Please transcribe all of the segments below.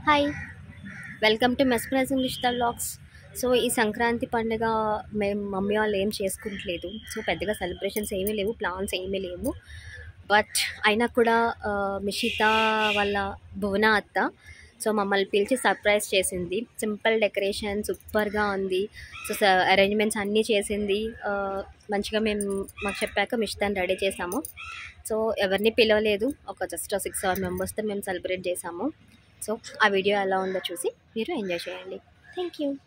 hi welcome to mesmerizing Vishta vlogs so ఈ సంక్రాంతి పండుగ మేము మమ్మీ వాళ్ళు ఏం చేసుకుంటలేదు సో పెద్దగా సెలబ్రేషన్స్ ఏమీ లేవు ప్లాన్స్ ఏమీ లేవు బట్ అయినా కూడా ఆ, మిషిత వాళ్ళ భువన అత్త సో మమ్మల్ని పిలిచి సర్ప్రైజ్ చేసింది సింపుల్ డెకరేషన్ సూపర్గా ఉంది సో అరేంజ్మెంట్స్ అన్నీ చేసింది ఆ, మంచిగా మేము మాకు చెప్పాక మిషితాన్ని రెడీ చేసాము సో ఎవరిని పిలవలేదు ఒక జస్ట్ సిక్స్ సెవెన్ మెంబర్స్తో మేము సెలబ్రేట్ చేసాము సో ఆ వీడియో ఎలా ఉందో చూసి మీరు ఎంజాయ్ చేయండి థ్యాంక్ యూ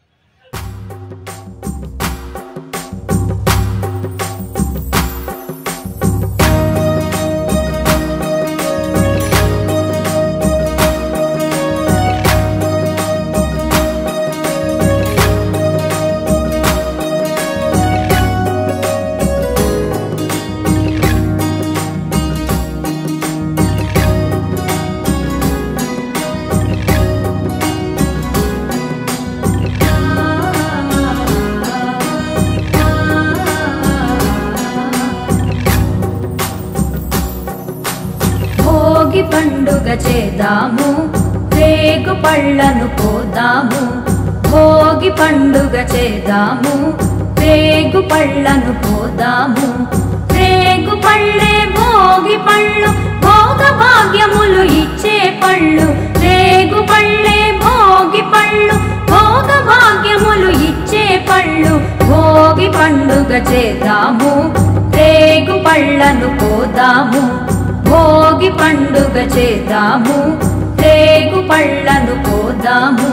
భోగి పండుగ చేద్దాము రేగు పళ్ళను పోదాము భోగి పండుగ చేద్దాము రేగు పళ్ళను పోదాము రేగు పళ్ళే భోగి పళ్ళు భోగ భాగ్యములు ఇచ్చే పళ్ళు రేగు పళ్ళే భోగి పళ్ళు భోగ భాగ్యములు ఇచ్చే పళ్ళు భోగి పండుగ చేద్దాము రేగు పళ్ళను పోదాము భోగి పండుగ చేద్దాము రేగు పళ్ళను పోదాము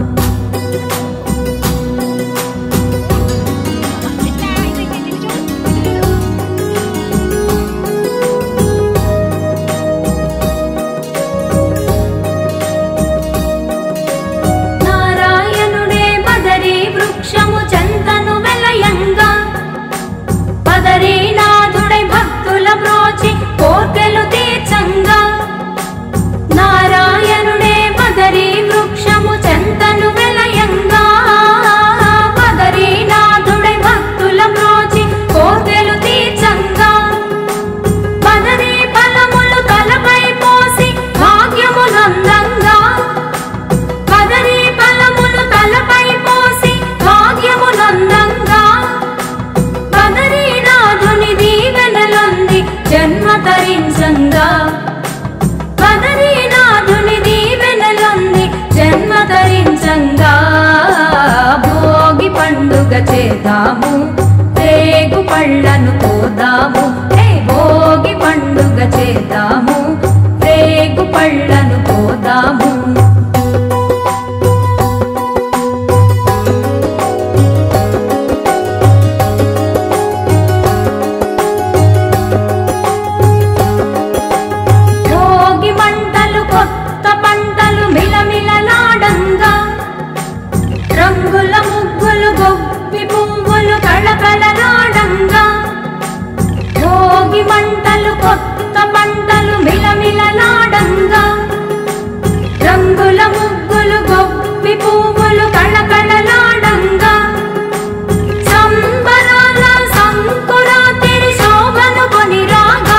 నారాయణుడే బదరీ వృక్షము చందను వెలయంగా బదరీనాథుడై భక్తుల బ్రోచి కోర్కెలు తీర్చంగా నారాయణుడే బదరీ వృక్షము చందను వెలయంగా బదరీనాథుడై భక్తుల బ్రోచి కోర్కెలు తీర్చంగా బదరీ ఫలములు తలపై పోసి భాగ్యమునందంగా బదరీ ఫలములు తలపై పోసి భాగ్యమునందంగా బదరీనాథుని దీవెనలొంది జన్మ తరించంగా బదరీనాథుని దీవెనలొంది జన్మ తరించంగా భోగి పండుగ చేద్దాము రేగు పళ్ళను పోదాము హే భోగి పండుగ చేద్దాము రేగు పళ్ళను పోదాము భోగి మంటలు కొత్త పంటలు మిలమిలలాడంగా రంగుల ముగ్గులు గొప్పి పువ్వులు కళకళలాడంగా భోగి మంటలు కొత్త పంటలు మిలమిలలాడంగా రంగుల ముగ్గులు గొప్పి పువ్వులు కళకళలాడంగా సంబరాల సంకురాతిరి శోభను కొని రాగా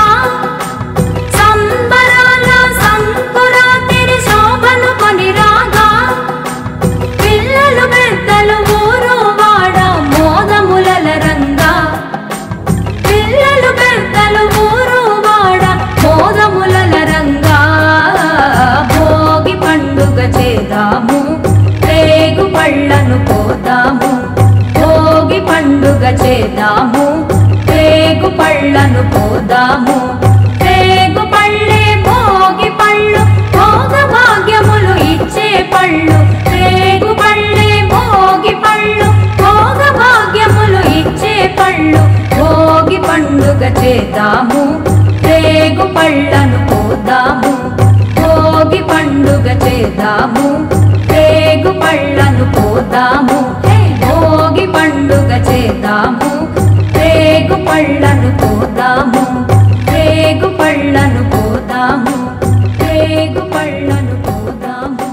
సంబరాల సంకురాతిరి శోభను కొని రాగా పిల్లలు పెద్దలు ఊరు వాడ మోదములల రంగా పిల్లలు పెద్దలు ఊరు వాడ మోదములల రంగా భోగి పండుగ చేద్దాము రేగు పళ్ళను పోదాము భోగి పండుగ చేద్దాము రేగు పళ్ళను పోదాము రేగు పళ్ళే భోగి పళ్ళు భోగ భాగ్యములు ఇచ్చే పళ్ళు రేగు పళ్ళే భోగి పళ్ళు భోగ భాగ్యములు ఇచ్చే పళ్ళు భోగి పండుగ చేద్దాము రేగు పళ్ళను పోదాము భోగి పండుగ చేద్దాము రేగు పళ్ళను పోదాము హే భోగి పండుగ చేద్దాము రేగు పళ్ళను పోదాము రేగు పళ్ళను పోదాము రేగు పళ్ళను పోదాము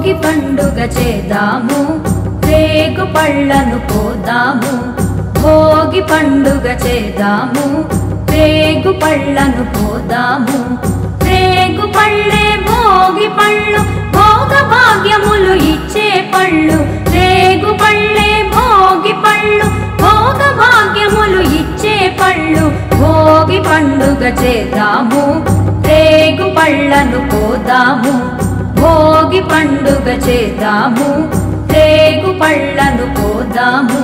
భోగి పండుగ చేద్దాము రేగు పళ్ళను పోదాము భోగి పండుగ చేద్దాము రేగు పళ్ళను పోదాము రేగు పళ్ళే భోగి పళ్ళు భోగ భాగ్యములు ఇచ్చే పళ్ళు రేగు పళ్ళే భోగి పళ్ళు భోగ భాగ్యములు ఇచ్చే పళ్ళు భోగి పండుగ చేద్దాము రేగు పళ్ళను పోదాము భోగి పండుగ చేద్దాము రేగు పళ్ళను పోదాము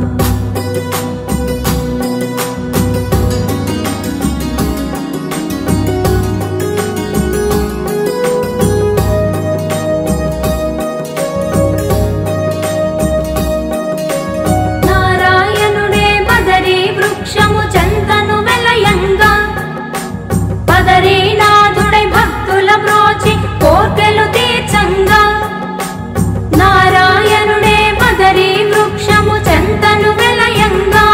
నారాయణుడే బదరీ వృక్షము చెంతను వెలయంగా బదరీనాథుడై భక్తుల బ్రోచి కోర్కెలు తీర్చంగా నారాయణుడే బదరీ వృక్షము చెంతను వెలయంగా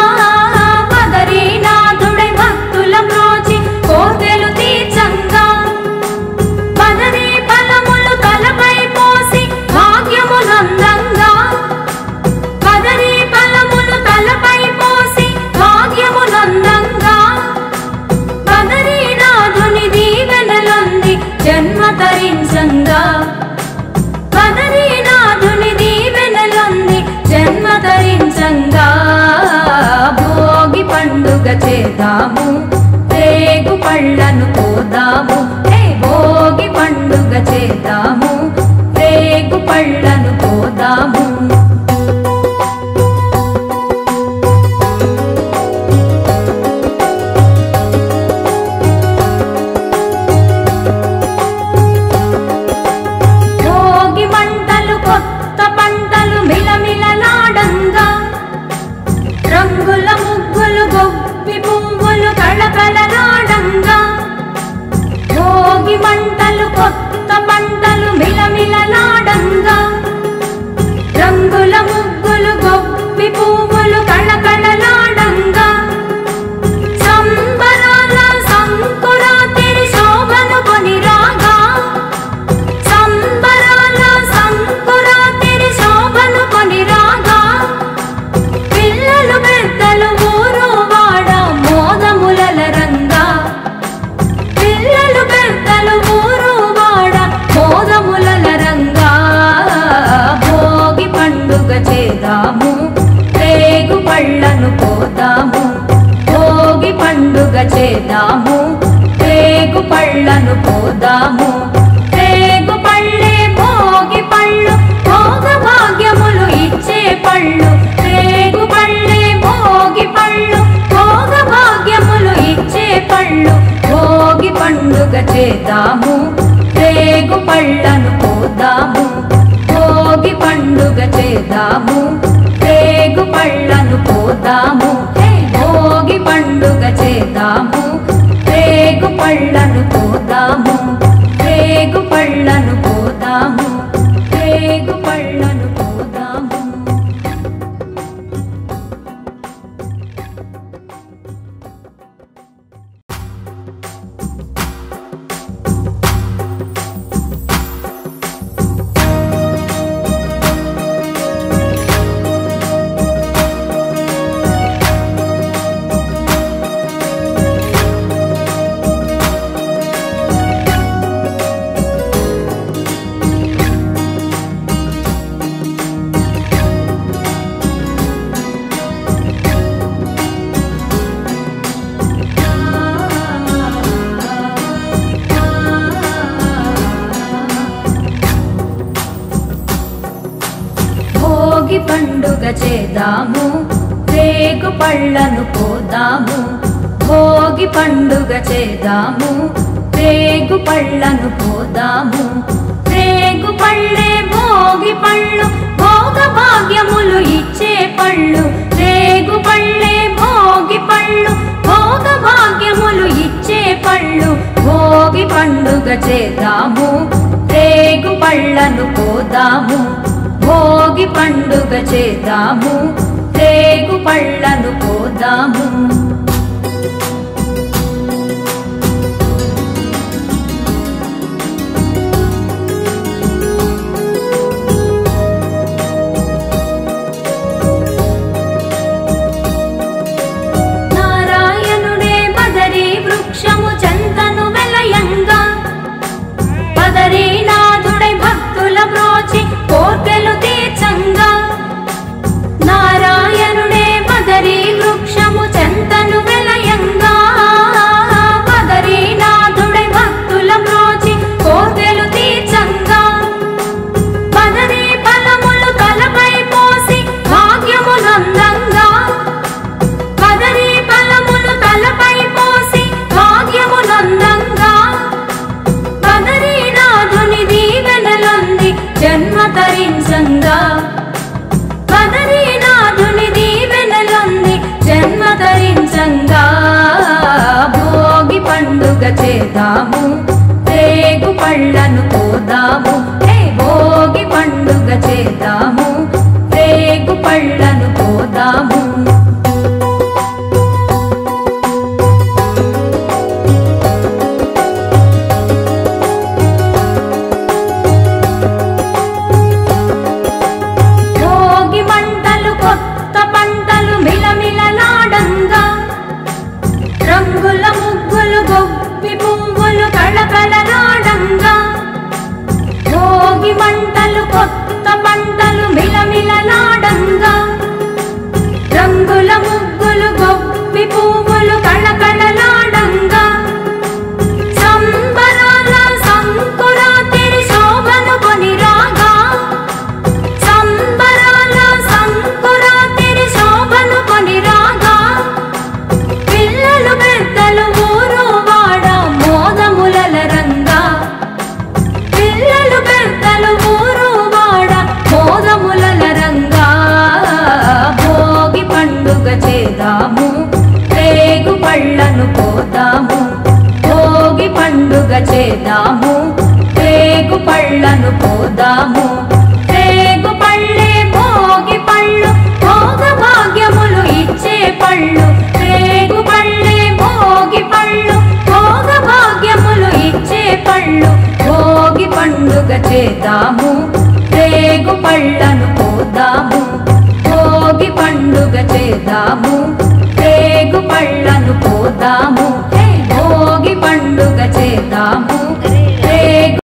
బదరీనాథుడై భక్తుల బ్రోచి కోర్కెలు తీర్చంగా బదరీ ఫలములు తలపై పోసి భాగ్యమునందంగా కదరి ఫలములు తలపై పోసి భాగ్యమునందంగా కదరి నాథుని దీవెనలొంది జన్మ తరించంగా కదరి నాథుని దీవెనలొంది జన్మ తరించంగా భోగి పండుగ చేద్దాము రేగు పళ్ళను పోదాము హే భోగి పండుగ చేద్దాము రేగు పళ్ళను పోదాము భోగి మంటలు కొత్త పంటలు మిలమిలలాడంగా రంగుల ముగ్గులు గొప్పి పువ్వులు కళకళలాడంగా భోగి మంటలు కొత్త పంటలు మిలమిలలాడంగా రంగుల ముగ్గులు గొప్పి పువ్వులు కళకళలాడంగా సంబరాల సంకురాతిరి శోభను కొని రాగా సంబరాల సంకురాతిరి శోభను కొని రాగా పిల్లలు పెద్దలు ఊరు వాడ మోదములల రంగా పిల్లలు పెద్దలు ఊరు వాడ మోదములల రంగా భోగి పండుగ చేద్దాము రేగు పళ్ళను పోదాము భోగి పండుగ చేద్దాము రేగు పళ్ళను పోదాము రేగు పళ్ళే భోగి పళ్ళు భోగ భాగ్యములు ఇచ్చే పళ్ళు రేగు పళ్ళే భోగి పళ్ళు భోగ భాగ్యములు ఇచ్చే పళ్ళు భోగి పండుగ చేద్దాము రేగు పళ్ళను పోదాము భోగి పండుగ చేద్దాము రేగు పళ్ళను పోదాము హే భోగి పండుగ చేద్దాము రేగు పళ్ళను పోదాము రేగు పళ్ళను పోదాము రేగు పళ్ళను పోదాము భోగి పండుగ చేద్దాము రేగు పళ్ళను పోదాము భోగి పండుగ చేద్దాము రేగు పళ్ళను పోదాము రేగు పళ్ళే భోగి పళ్ళు భోగ భాగ్యములు ఇచ్చే పళ్ళు రేగు పళ్ళే భోగి పళ్ళు భోగ భాగ్యములు ఇచ్చే పళ్ళు భోగి పండుగ చేద్దాము రేగు పళ్ళను పోదాము భోగి పండుగ చేద్దాము రేగు పళ్ళను పోదాము చేద్దాము రేగు పళ్ళను పోదాము హే భోగి పండుగ చేద్దాము రేగు పళ్ళను పోదాము భోగి మంటలు కొత్త పంటలు మిలమిలలాడంగా రంగుల ముగ్గులు గొప్పి పువ్వులు కళకళలాడంగా భోగి మంటలు కొత్త పంటలు మిలమిలలాడంగా రంగుల ముగ్గులు గొప్పి పువ్వులు కళకళలాడంగా సంబరాల సంకురాతిరి శోభను కొని రాగా సంబరాల సంకురాతిరి శోభను కొని రాగా పిల్లలు పెద్దలు ఊరు వాడ మోదములల రంగా పిల్లలు పెద్దలు ఊరు వాడ మోదములల రంగా భోగి పండుగ చేద్దాము రేగు పళ్ళను పోదాము భోగి పండుగ చేద్దాము రేగు పళ్ళను పోదాము రేగు పళ్ళే భోగి పళ్ళు భోగ భాగ్యములు ఇచ్చే పళ్ళు రేగు పళ్ళే భోగి పళ్ళు భోగ భాగ్యములు ఇచ్చే పళ్ళు భోగి పండుగ చేద్దాము రేగు పళ్ళను పోదాము భోగి పండుగ చేద్దాము రేగు పళ్ళను పోదాము